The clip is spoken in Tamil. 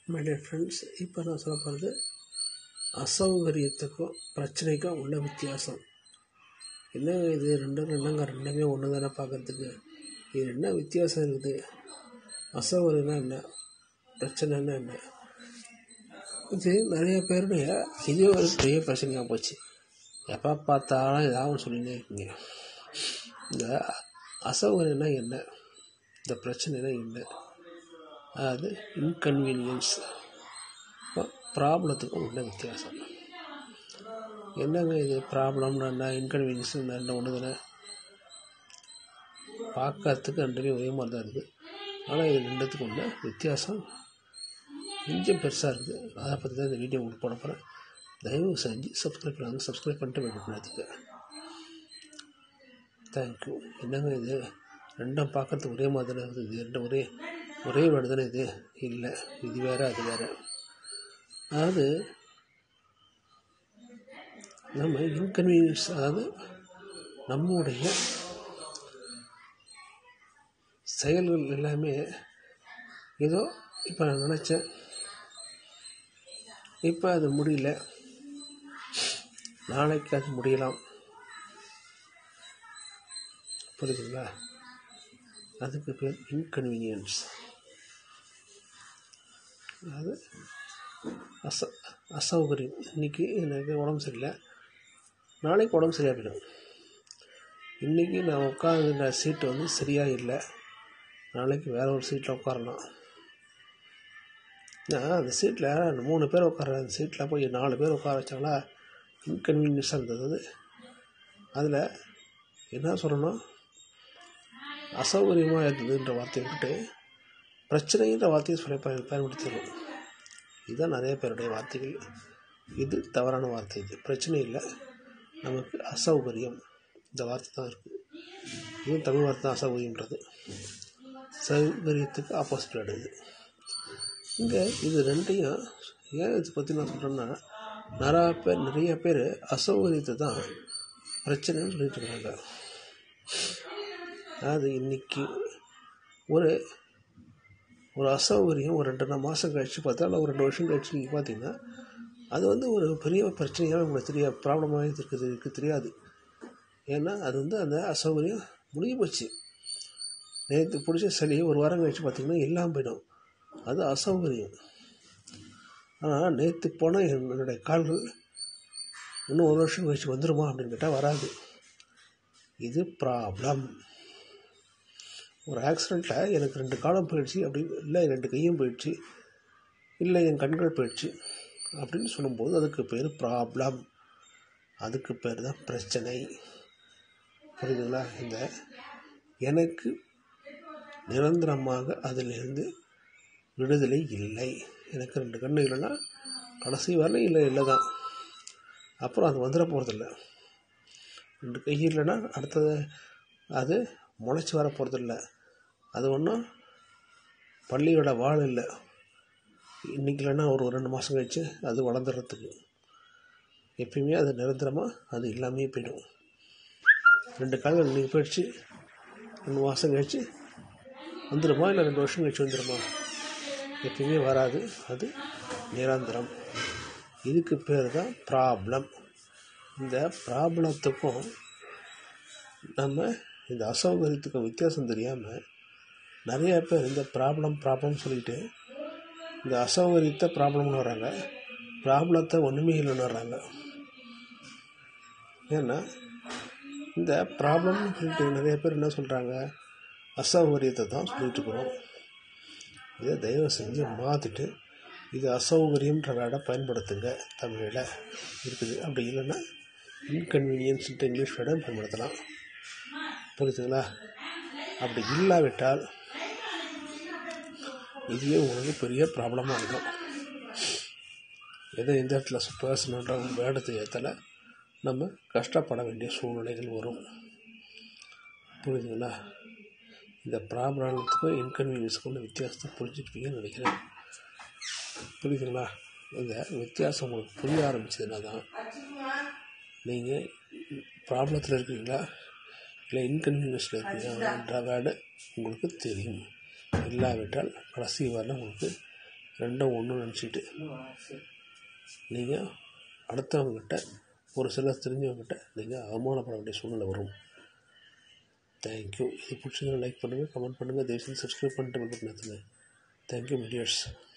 மை டியர் ஃப்ரெண்ட்ஸ் இப்போ நான் சொல்ல போகிறது அசௌகரியத்துக்கும் பிரச்சனைக்கும் உள்ள வித்தியாசம் என்னங்க இது ரெண்டும் என்னங்க ரெண்டுமே ஒன்று தானே பார்க்குறதுக்கு இது என்ன வித்தியாசம் இருக்குது அசௌகரியம்னா என்ன பிரச்சனைன்னா என்ன இது நிறைய பேருடைய இது ஒரு பெரிய பிரச்சனையாக போச்சு எப்போ பார்த்தாலும் ஏதாவது சொல்லினே இருக்கீங்க இந்த அசௌகரியம்னா என்ன இந்த பிரச்சனைனா என்ன அதாவது இன்கன்வீனியன்ஸ் ப்ராப்ளத்துக்கும் உள்ள வித்தியாசம் என்னங்க இது ப்ராப்ளம்னா என்ன இன்கன்வீனியன்ஸ் என்ன ஒன்று தானே பார்க்கறதுக்கு ரெண்டுமே ஒரே மாதிரி தான் இருக்குது ஆனால் இது ரெண்டுத்துக்கும் உள்ள வித்தியாசம் கொஞ்சம் பெருசாக இருக்குது அதை பற்றி தான் இந்த வீடியோ உங்களுக்கு போட போகிறேன் தயவு செஞ்சு சப்ஸ்கிரைப் பண்ணாங்க சப்ஸ்கிரைப் பண்ணிட்டு வெயிட் பண்ணாதுக்கு தேங்க்யூ என்னங்க இது ரெண்டும் பார்க்கறதுக்கு ஒரே மாதிரி தானே இருக்குது இது ரெண்டும் ஒரே ஒரே வேர்டு தானே இது இல்லை இது வேறு அது வேறு அதாவது நம்ம இன்கன்வீனியன்ஸ் அதாவது நம்முடைய செயல்கள் எல்லாமே ஏதோ இப்போ நான் நினச்சேன் இப்போ அது முடியல நாளைக்கு அது முடியலாம் புரியுதுங்களா அதுக்கு பேர் இன்கன்வீனியன்ஸ் அதாவது அச அசௌகரியம் இன்றைக்கி எனக்கு உடம்பு சரியில்லை நாளைக்கு உடம்பு சரியாக போயிடும் இன்றைக்கி நான் உட்காந்துருந்த சீட்டு வந்து சரியாக இல்லை நாளைக்கு வேறு ஒரு சீட்டில் உட்காரலாம் நான் அந்த சீட்டில் மூணு பேர் உட்கார அந்த சீட்டில் போய் நாலு பேர் உட்கார வச்சாங்களா இன்கன்வீனியன்ஸாக இருந்தது அதில் என்ன சொல்லணும் அசௌகரியமாக இருந்ததுன்ற வார்த்தையை விட்டு பிரச்சனைன்ற வார்த்தையை சொல்லி பயன் பயன்படுத்திடணும் இதுதான் நிறைய பேருடைய வார்த்தைகள் இது தவறான வார்த்தை இது பிரச்சனை இல்லை நமக்கு அசௌகரியம் இந்த வார்த்தை தான் இருக்குது இதுவும் தமிழ் வார்த்தை தான் அசௌகரியன்றது சௌகரியத்துக்கு ஆப்போசிட் ஆடுது இங்கே இது ரெண்டையும் ஏன் இதை பற்றி நான் சொல்கிறேன்னா நிறையா பேர் நிறைய பேர் அசௌகரியத்தை தான் பிரச்சனைன்னு சொல்லிட்டு இருக்காங்க அதாவது இன்றைக்கி ஒரு ஒரு அசௌகரியம் ஒரு ரெண்டு மாதம் கழித்து பார்த்தா இல்லை ஒரு ரெண்டு வருஷம் கழிச்சு நீங்கள் பார்த்தீங்கன்னா அது வந்து ஒரு பெரிய பிரச்சனையாக உங்களுக்கு தெரியாது ப்ராப்ளமாக இருக்குது இருக்குது தெரியாது ஏன்னா அது வந்து அந்த அசௌகரியம் முடிஞ்சு போச்சு நேற்று பிடிச்ச சளி ஒரு வாரம் கழிச்சு பார்த்திங்கன்னா எல்லாம் போயிடும் அது அசௌகரியம் ஆனால் நேற்று போனால் என்னுடைய கால்கள் இன்னும் ஒரு வருஷம் கழிச்சு வந்துடுமா அப்படின்னு கேட்டால் வராது இது ப்ராப்ளம் ஒரு ஆக்சிடெண்ட்டில் எனக்கு ரெண்டு காலம் போயிடுச்சு அப்படி இல்லை ரெண்டு கையும் போயிடுச்சு இல்லை என் கண்கள் போயிடுச்சு அப்படின்னு சொல்லும்போது அதுக்கு பேர் ப்ராப்ளம் அதுக்கு பேர் தான் பிரச்சனை புரியுதுங்களா இந்த எனக்கு நிரந்தரமாக அதிலிருந்து விடுதலை இல்லை எனக்கு ரெண்டு கண்ணு இல்லைன்னா கடைசி வரல இல்லை இல்லை தான் அப்புறம் அது வந்துட போகிறதில்ல ரெண்டு கை இல்லைன்னா அடுத்தது அது முளைச்சி வர போகிறதில்ல அது ஒன்றும் பள்ளியோட வாழ் இல்லை இன்றைக்கி இல்லைன்னா ஒரு ரெண்டு மாதம் கழிச்சு அது வளர்ந்துடுறதுக்கு எப்பயுமே அது நிரந்தரமாக அது இல்லாமே போயிடும் ரெண்டு காலங்கள் இன்றைக்கி போயிடுச்சு ரெண்டு மாதம் கழிச்சு வந்துடுமா இல்லை ரெண்டு வருஷம் கழிச்சு வந்துடுமா எப்பயுமே வராது அது நிரந்தரம் இதுக்கு பேர் தான் ப்ராப்ளம் இந்த ப்ராப்ளத்துக்கும் நம்ம இந்த அசௌகரியத்துக்கும் வித்தியாசம் தெரியாமல் நிறைய பேர் இந்த ப்ராப்ளம் ப்ராப்ளம் சொல்லிட்டு இந்த அசௌகரியத்தை ப்ராப்ளம்னு வர்றாங்க ப்ராப்ளத்தை ஒன்றுமே இல்லைன்னு வர்றாங்க ஏன்னா இந்த ப்ராப்ளம்னு சொல்லிட்டு நிறைய பேர் என்ன சொல்கிறாங்க அசௌகரியத்தை தான் சொல்லிட்டு இருக்கிறோம் இதை தயவு செஞ்சு மாற்றிட்டு இது அசௌகரியன்ற வேர்டை பயன்படுத்துங்க தமிழில் இருக்குது அப்படி இல்லைன்னா இன்கன்வீனியன்ஸ்ன்ட்டு இங்கிலீஷ் வேர்டை பயன்படுத்தலாம் புரியுதுங்களா அப்படி இல்லாவிட்டால் இதுவே உங்களுக்கு பெரிய ப்ராப்ளமாக இருக்கும் எதை எந்த இடத்துல பேசணுன்ற ஒரு வேடத்தை ஏற்றல நம்ம கஷ்டப்பட வேண்டிய சூழ்நிலைகள் வரும் புரியுதுங்களா இந்த ப்ராப்ளத்துக்கும் இன்கன்வீனியன்ஸுக்கும் உள்ள வித்தியாசத்தை புரிஞ்சுருப்பீங்கன்னு நினைக்கிறேன் புரியுதுங்களா இந்த வித்தியாசம் உங்களுக்கு புரிய ஆரம்பிச்சதுன்னா தான் நீங்கள் ப்ராப்ளத்தில் இருக்கீங்களா இல்லை இன்கன்வீனியன்ஸில் இருக்கீங்கன்ற வேர்டு உங்களுக்கு தெரியும் இல்லாவிட்டால் கடைசி வரல உங்களுக்கு ரெண்டும் ஒன்று நினச்சிக்கிட்டு நீங்கள் அடுத்தவங்ககிட்ட ஒரு சிலர் தெரிஞ்சவங்ககிட்ட நீங்கள் அவமானப்பட வேண்டிய சூழ்நிலை வரும் தேங்க்யூ இது பிடிச்சதுன்னா லைக் பண்ணுங்கள் கமெண்ட் பண்ணுங்கள் தயவுசெய்து சப்ஸ்கிரைப் பண்ணிட்டு பெல் பட்டன் ஏற்றுங்க தேங்க்யூ மீடியர்ஸ்